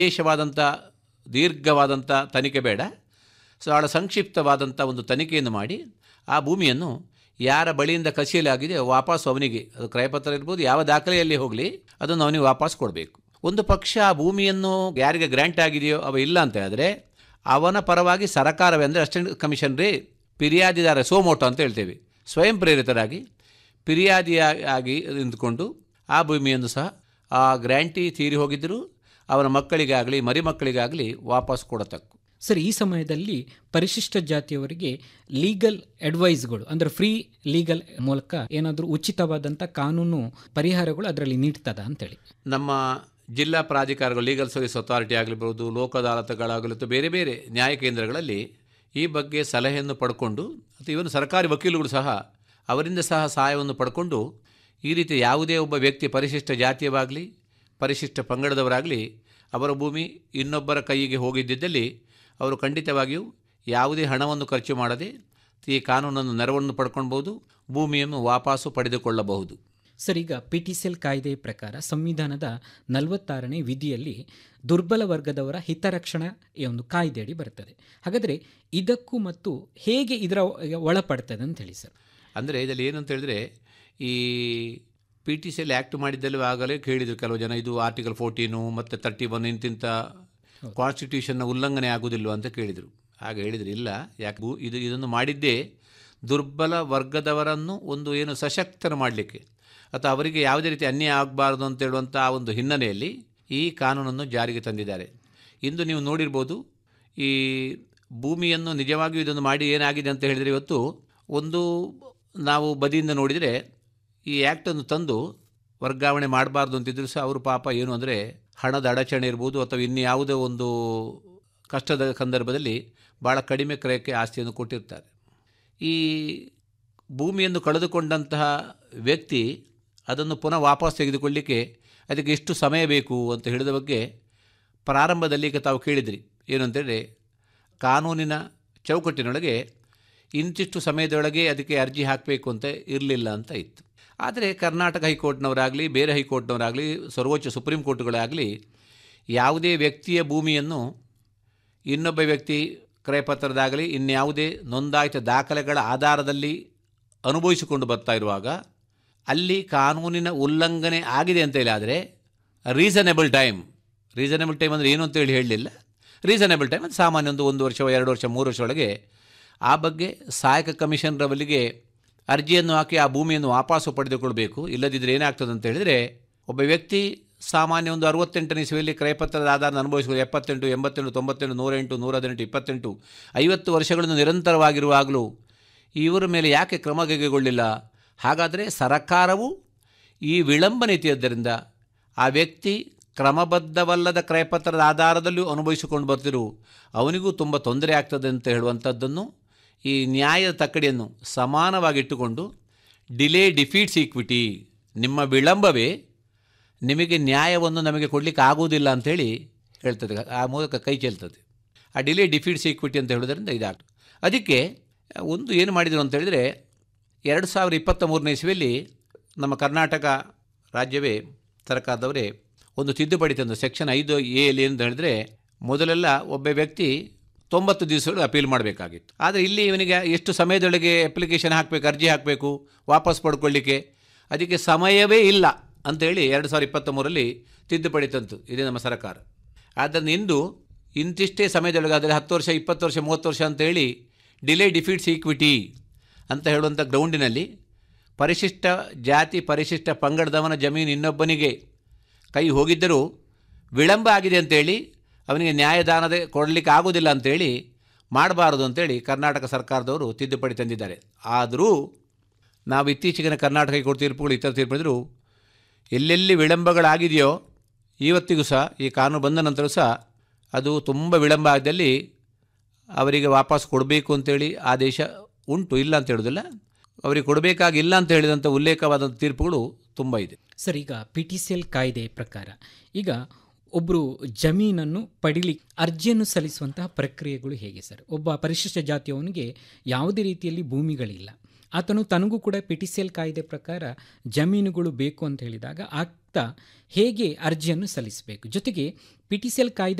ವಿಶೇಷವಾದಂಥ ದೀರ್ಘವಾದಂಥ ತನಿಖೆ ಬೇಡ ಸೊ ಭಾಳ ಸಂಕ್ಷಿಪ್ತವಾದಂಥ ಒಂದು ತನಿಖೆಯನ್ನು ಮಾಡಿ ಆ ಭೂಮಿಯನ್ನು ಯಾರ ಬಳಿಯಿಂದ ಕಸಿಯಲಾಗಿದೆ ವಾಪಸ್ ಅವನಿಗೆ ಅದು ಕ್ರಯಪತ್ರ ಇರ್ಬೋದು ಯಾವ ದಾಖಲೆಯಲ್ಲಿ ಹೋಗಲಿ ಅದನ್ನು ಅವನಿಗೆ ವಾಪಸ್ ಕೊಡಬೇಕು ಒಂದು ಪಕ್ಷ ಆ ಭೂಮಿಯನ್ನು ಯಾರಿಗೆ ಗ್ರ್ಯಾಂಟ್ ಆಗಿದೆಯೋ ಅವ ಇಲ್ಲ ಅಂತ ಹೇಳಿದ್ರೆ ಅವನ ಪರವಾಗಿ ಸರಕಾರವೇ ಅಂದರೆ ಅಸಿಸ್ಟೆಂಟ್ ಕಮಿಷನರೇ ಫಿರ್ಯಾದಿದಾರ ಸೋಮೋಟೋ ಅಂತ ಹೇಳ್ತೇವೆ ಸ್ವಯಂ ಪ್ರೇರಿತರಾಗಿ ಫಿರ್ಯಾದಿಯಾಗಿ ನಿಂತುಕೊಂಡು ಆ ಭೂಮಿಯನ್ನು ಸಹ ಆ ಗ್ರ್ಯಾಂಟಿ ತೀರಿ ಹೋಗಿದ್ದರೂ ಅವನ ಮಕ್ಕಳಿಗಾಗಲಿ ಮರಿ ಮಕ್ಕಳಿಗಾಗಲಿ ವಾಪಸ್ ಕೊಡತಕ್ಕು ಸರ್ ಈ ಸಮಯದಲ್ಲಿ ಪರಿಶಿಷ್ಟ ಜಾತಿಯವರಿಗೆ ಲೀಗಲ್ ಅಡ್ವೈಸ್ಗಳು ಅಂದರೆ ಫ್ರೀ ಲೀಗಲ್ ಮೂಲಕ ಏನಾದರೂ ಉಚಿತವಾದಂಥ ಕಾನೂನು ಪರಿಹಾರಗಳು ಅದರಲ್ಲಿ ನೀಡ್ತದ ಅಂತೇಳಿ ನಮ್ಮ ಜಿಲ್ಲಾ ಪ್ರಾಧಿಕಾರಗಳು ಲೀಗಲ್ ಸರ್ವಿಸ್ ಅಥಾರಿಟಿ ಆಗಿರ್ಬೋದು ಲೋಕ ಅದಾಲತ್ಗಳಾಗಲಿ ಅಥವಾ ಬೇರೆ ಬೇರೆ ನ್ಯಾಯ ಕೇಂದ್ರಗಳಲ್ಲಿ ಈ ಬಗ್ಗೆ ಸಲಹೆಯನ್ನು ಪಡ್ಕೊಂಡು ಅಥವಾ ಇವನು ಸರ್ಕಾರಿ ವಕೀಲರುಗಳು ಸಹ ಅವರಿಂದ ಸಹ ಸಹಾಯವನ್ನು ಪಡ್ಕೊಂಡು ಈ ರೀತಿ ಯಾವುದೇ ಒಬ್ಬ ವ್ಯಕ್ತಿ ಪರಿಶಿಷ್ಟ ಜಾತಿಯವಾಗಲಿ ಪರಿಶಿಷ್ಟ ಪಂಗಡದವರಾಗಲಿ ಅವರ ಭೂಮಿ ಇನ್ನೊಬ್ಬರ ಕೈಗೆ ಹೋಗಿದ್ದಲ್ಲಿ ಅವರು ಖಂಡಿತವಾಗಿಯೂ ಯಾವುದೇ ಹಣವನ್ನು ಖರ್ಚು ಮಾಡದೆ ಈ ಕಾನೂನನ್ನು ನೆರವನ್ನು ಪಡ್ಕೊಳ್ಬೋದು ಭೂಮಿಯನ್ನು ವಾಪಸ್ಸು ಪಡೆದುಕೊಳ್ಳಬಹುದು ಸರ್ ಈಗ ಪಿ ಟಿ ಸಿ ಎಲ್ ಕಾಯ್ದೆ ಪ್ರಕಾರ ಸಂವಿಧಾನದ ನಲವತ್ತಾರನೇ ವಿಧಿಯಲ್ಲಿ ದುರ್ಬಲ ವರ್ಗದವರ ಹಿತರಕ್ಷಣಾ ಈ ಒಂದು ಕಾಯ್ದೆಯಡಿ ಬರ್ತದೆ ಹಾಗಾದರೆ ಇದಕ್ಕೂ ಮತ್ತು ಹೇಗೆ ಇದರ ಒಳಪಡ್ತದೆ ಅಂತ ಹೇಳಿ ಸರ್ ಅಂದರೆ ಇದರಲ್ಲಿ ಏನಂತ ಹೇಳಿದ್ರೆ ಈ ಪಿ ಟಿ ಸಿಯಲ್ಲಿ ಆ್ಯಕ್ಟ್ ಮಾಡಿದ್ದಲ್ಲಿ ಆಗಲೇ ಕೇಳಿದರು ಕೆಲವು ಜನ ಇದು ಆರ್ಟಿಕಲ್ ಫೋರ್ಟೀನು ಮತ್ತು ತರ್ಟಿ ಒನ್ ಇಂತಿಂಥ ಕಾನ್ಸ್ಟಿಟ್ಯೂಷನ್ನ ಉಲ್ಲಂಘನೆ ಆಗುವುದಿಲ್ಲ ಅಂತ ಕೇಳಿದರು ಆಗ ಹೇಳಿದ್ರು ಇಲ್ಲ ಯಾಕೆ ಭೂ- ಇದು ಇದನ್ನು ಮಾಡಿದ್ದೇ ದುರ್ಬಲ ವರ್ಗದವರನ್ನು ಒಂದು ಏನು ಸಶಕ್ತರ ಮಾಡಲಿಕ್ಕೆ ಅಥವಾ ಅವರಿಗೆ ಯಾವುದೇ ರೀತಿ ಅನ್ಯಾಯ ಆಗಬಾರ್ದು ಅಂತ ಹೇಳುವಂಥ ಆ ಒಂದು ಹಿನ್ನೆಲೆಯಲ್ಲಿ ಈ ಕಾನೂನನ್ನು ಜಾರಿಗೆ ತಂದಿದ್ದಾರೆ ಇಂದು ನೀವು ನೋಡಿರ್ಬೋದು ಈ ಭೂಮಿಯನ್ನು ನಿಜವಾಗಿಯೂ ಇದನ್ನು ಮಾಡಿ ಏನಾಗಿದೆ ಅಂತ ಹೇಳಿದರೆ ಇವತ್ತು ಒಂದು ನಾವು ಬದಿಯಿಂದ ನೋಡಿದರೆ ಈ ಆ್ಯಕ್ಟನ್ನು ತಂದು ವರ್ಗಾವಣೆ ಮಾಡಬಾರ್ದು ಅಂತಿದ್ರು ಸಹ ಅವರು ಪಾಪ ಏನು ಅಂದರೆ ಹಣದ ಅಡಚಣೆ ಇರ್ಬೋದು ಅಥವಾ ಇನ್ಯಾವುದೋ ಒಂದು ಕಷ್ಟದ ಸಂದರ್ಭದಲ್ಲಿ ಭಾಳ ಕಡಿಮೆ ಕ್ರಯಕ್ಕೆ ಆಸ್ತಿಯನ್ನು ಕೊಟ್ಟಿರ್ತಾರೆ ಈ ಭೂಮಿಯನ್ನು ಕಳೆದುಕೊಂಡಂತಹ ವ್ಯಕ್ತಿ ಅದನ್ನು ಪುನಃ ವಾಪಸ್ ತೆಗೆದುಕೊಳ್ಳಿಕ್ಕೆ ಅದಕ್ಕೆ ಎಷ್ಟು ಸಮಯ ಬೇಕು ಅಂತ ಹೇಳಿದ ಬಗ್ಗೆ ಪ್ರಾರಂಭದಲ್ಲಿ ಈಗ ತಾವು ಕೇಳಿದ್ರಿ ಏನು ಅಂತೇಳಿ ಕಾನೂನಿನ ಚೌಕಟ್ಟಿನೊಳಗೆ ಇಂತಿಷ್ಟು ಸಮಯದೊಳಗೆ ಅದಕ್ಕೆ ಅರ್ಜಿ ಹಾಕಬೇಕು ಅಂತ ಇರಲಿಲ್ಲ ಅಂತ ಇತ್ತು ಆದರೆ ಕರ್ನಾಟಕ ಹೈಕೋರ್ಟ್ನವರಾಗಲಿ ಬೇರೆ ಹೈಕೋರ್ಟ್ನವರಾಗಲಿ ಸರ್ವೋಚ್ಚ ಸುಪ್ರೀಂ ಕೋರ್ಟ್ಗಳಾಗಲಿ ಯಾವುದೇ ವ್ಯಕ್ತಿಯ ಭೂಮಿಯನ್ನು ಇನ್ನೊಬ್ಬ ವ್ಯಕ್ತಿ ಕ್ರಯಪತ್ರದಾಗಲಿ ಇನ್ಯಾವುದೇ ನೋಂದಾಯಿತ ದಾಖಲೆಗಳ ಆಧಾರದಲ್ಲಿ ಅನುಭವಿಸಿಕೊಂಡು ಬರ್ತಾ ಇರುವಾಗ ಅಲ್ಲಿ ಕಾನೂನಿನ ಉಲ್ಲಂಘನೆ ಆಗಿದೆ ಅಂತ ಹೇಳಿ ಆದರೆ ರೀಸನೇಬಲ್ ಟೈಮ್ ರೀಸನೇಬಲ್ ಟೈಮ್ ಅಂದರೆ ಏನು ಅಂತೇಳಿ ಹೇಳಲಿಲ್ಲ ರೀಸನೇಬಲ್ ಟೈಮ್ ಅದು ಸಾಮಾನ್ಯ ಒಂದು ಒಂದು ವರ್ಷ ಎರಡು ವರ್ಷ ಮೂರು ವರ್ಷ ಒಳಗೆ ಆ ಬಗ್ಗೆ ಸಹಾಯಕ ಕಮಿಷನರವರಿಗೆ ಅರ್ಜಿಯನ್ನು ಹಾಕಿ ಆ ಭೂಮಿಯನ್ನು ವಾಪಸ್ಸು ಪಡೆದುಕೊಳ್ಬೇಕು ಇಲ್ಲದಿದ್ದರೆ ಏನಾಗ್ತದೆ ಅಂತ ಹೇಳಿದರೆ ಒಬ್ಬ ವ್ಯಕ್ತಿ ಸಾಮಾನ್ಯ ಒಂದು ಅರವತ್ತೆಂಟನೇ ಇಸವಿಯಲ್ಲಿ ಕ್ರಯಪತ್ರದ ಆಧಾರ ಅನುಭವಿಸಿಕೊಂಡು ಎಪ್ಪತ್ತೆಂಟು ಎಂಬತ್ತೆಂಟು ತೊಂಬತ್ತೆಂಟು ನೂರೆಂಟು ನೂರ ಹದಿನೆಂಟು ಇಪ್ಪತ್ತೆಂಟು ಐವತ್ತು ವರ್ಷಗಳನ್ನು ನಿರಂತರವಾಗಿರುವಾಗಲೂ ಇವರ ಮೇಲೆ ಯಾಕೆ ಕ್ರಮ ಕೈಗೊಳ್ಳಿಲ್ಲ ಹಾಗಾದರೆ ಸರಕಾರವು ಈ ವಿಳಂಬ ನೀತಿಯದ್ದರಿಂದ ಆ ವ್ಯಕ್ತಿ ಕ್ರಮಬದ್ಧವಲ್ಲದ ಕ್ರಯಪತ್ರದ ಆಧಾರದಲ್ಲೂ ಅನುಭವಿಸಿಕೊಂಡು ಬರ್ತಿರು ಅವನಿಗೂ ತುಂಬ ತೊಂದರೆ ಆಗ್ತದೆ ಅಂತ ಹೇಳುವಂಥದ್ದನ್ನು ಈ ನ್ಯಾಯದ ತಕ್ಕಡಿಯನ್ನು ಸಮಾನವಾಗಿಟ್ಟುಕೊಂಡು ಡಿಲೇ ಡಿಫೀಟ್ಸ್ ಈಕ್ವಿಟಿ ನಿಮ್ಮ ವಿಳಂಬವೇ ನಿಮಗೆ ನ್ಯಾಯವನ್ನು ನಮಗೆ ಕೊಡಲಿಕ್ಕೆ ಆಗುವುದಿಲ್ಲ ಅಂಥೇಳಿ ಹೇಳ್ತದೆ ಆ ಮೂಲಕ ಕೈ ಚೆಲ್ತದೆ ಆ ಡಿಲೇ ಡಿಫೀಟ್ಸ್ ಈಕ್ವಿಟಿ ಅಂತ ಹೇಳೋದ್ರಿಂದ ಇದಾಗ್ತದೆ ಅದಕ್ಕೆ ಒಂದು ಏನು ಮಾಡಿದರು ಅಂತ ಹೇಳಿದರೆ ಎರಡು ಸಾವಿರದ ಇಪ್ಪತ್ತ ಮೂರನೇ ಇಸ್ವಿಯಲ್ಲಿ ನಮ್ಮ ಕರ್ನಾಟಕ ರಾಜ್ಯವೇ ಸರ್ಕಾರದವರೇ ಒಂದು ತಿದ್ದುಪಡಿ ತಂದು ಸೆಕ್ಷನ್ ಐದು ಎ ಅಲ್ಲಿ ಏನು ಹೇಳಿದರೆ ಮೊದಲೆಲ್ಲ ಒಬ್ಬ ವ್ಯಕ್ತಿ ತೊಂಬತ್ತು ದಿವಸಗಳು ಅಪೀಲ್ ಮಾಡಬೇಕಾಗಿತ್ತು ಆದರೆ ಇಲ್ಲಿ ಇವನಿಗೆ ಎಷ್ಟು ಸಮಯದೊಳಗೆ ಅಪ್ಲಿಕೇಶನ್ ಹಾಕಬೇಕು ಅರ್ಜಿ ಹಾಕಬೇಕು ವಾಪಸ್ ಪಡ್ಕೊಳ್ಳಿಕ್ಕೆ ಅದಕ್ಕೆ ಸಮಯವೇ ಇಲ್ಲ ಅಂತೇಳಿ ಎರಡು ಸಾವಿರದ ಇಪ್ಪತ್ತ ಮೂರರಲ್ಲಿ ತಿದ್ದುಪಡಿ ತಂತು ಇದೇ ನಮ್ಮ ಸರ್ಕಾರ ಆದ್ದರಿಂದ ಇಂದು ಇಂತಿಷ್ಟೇ ಸಮಯದೊಳಗೆ ಆದರೆ ಹತ್ತು ವರ್ಷ ಇಪ್ಪತ್ತು ವರ್ಷ ಮೂವತ್ತು ವರ್ಷ ಅಂತೇಳಿ ಡಿಲೇ ಡಿಫೀಟ್ಸ್ ಈಕ್ವಿಟಿ ಅಂತ ಹೇಳುವಂಥ ಗ್ರೌಂಡಿನಲ್ಲಿ ಪರಿಶಿಷ್ಟ ಜಾತಿ ಪರಿಶಿಷ್ಟ ಪಂಗಡದವನ ಜಮೀನು ಇನ್ನೊಬ್ಬನಿಗೆ ಕೈ ಹೋಗಿದ್ದರೂ ವಿಳಂಬ ಆಗಿದೆ ಅಂತೇಳಿ ಅವನಿಗೆ ನ್ಯಾಯದಾನದ ಕೊಡಲಿಕ್ಕೆ ಆಗೋದಿಲ್ಲ ಅಂತೇಳಿ ಮಾಡಬಾರದು ಅಂತೇಳಿ ಕರ್ನಾಟಕ ಸರ್ಕಾರದವರು ತಿದ್ದುಪಡಿ ತಂದಿದ್ದಾರೆ ಆದರೂ ನಾವು ಇತ್ತೀಚೆಗಿನ ಕರ್ನಾಟಕ ಹೈಕೋರ್ಟ್ ತೀರ್ಪುಗಳು ಇತರ ತೀರ್ಪಿದ್ರು ಎಲ್ಲೆಲ್ಲಿ ವಿಳಂಬಗಳಾಗಿದೆಯೋ ಇವತ್ತಿಗೂ ಸಹ ಈ ಕಾನೂನು ಬಂದ ನಂತರ ಸಹ ಅದು ತುಂಬ ವಿಳಂಬ ಆದಲ್ಲಿ ಅವರಿಗೆ ವಾಪಸ್ ಕೊಡಬೇಕು ಅಂತೇಳಿ ಆದೇಶ ಉಂಟು ಇಲ್ಲ ಅಂತ ಹೇಳೋದಿಲ್ಲ ಅವರಿಗೆ ಕೊಡಬೇಕಾಗಿಲ್ಲ ಅಂತ ಹೇಳಿದಂಥ ಉಲ್ಲೇಖವಾದಂಥ ತೀರ್ಪುಗಳು ತುಂಬ ಇದೆ ಸರ್ ಈಗ ಪಿ ಟಿ ಸಿ ಎಲ್ ಕಾಯ್ದೆ ಪ್ರಕಾರ ಈಗ ಒಬ್ಬರು ಜಮೀನನ್ನು ಪಡಿಲಿ ಅರ್ಜಿಯನ್ನು ಸಲ್ಲಿಸುವಂತಹ ಪ್ರಕ್ರಿಯೆಗಳು ಹೇಗೆ ಸರ್ ಒಬ್ಬ ಪರಿಶಿಷ್ಟ ಜಾತಿಯವನಿಗೆ ಯಾವುದೇ ರೀತಿಯಲ್ಲಿ ಭೂಮಿಗಳಿಲ್ಲ ಆತನು ತನಗೂ ಕೂಡ ಪಿ ಟಿ ಸಿ ಎಲ್ ಕಾಯ್ದೆ ಪ್ರಕಾರ ಜಮೀನುಗಳು ಬೇಕು ಅಂತ ಹೇಳಿದಾಗ ಆ ಹೇಗೆ ಅರ್ಜಿಯನ್ನು ಸಲ್ಲಿಸಬೇಕು ಜೊತೆಗೆ ಪಿ ಟಿ ಸಿ ಎಲ್ ಕಾಯ್ದೆ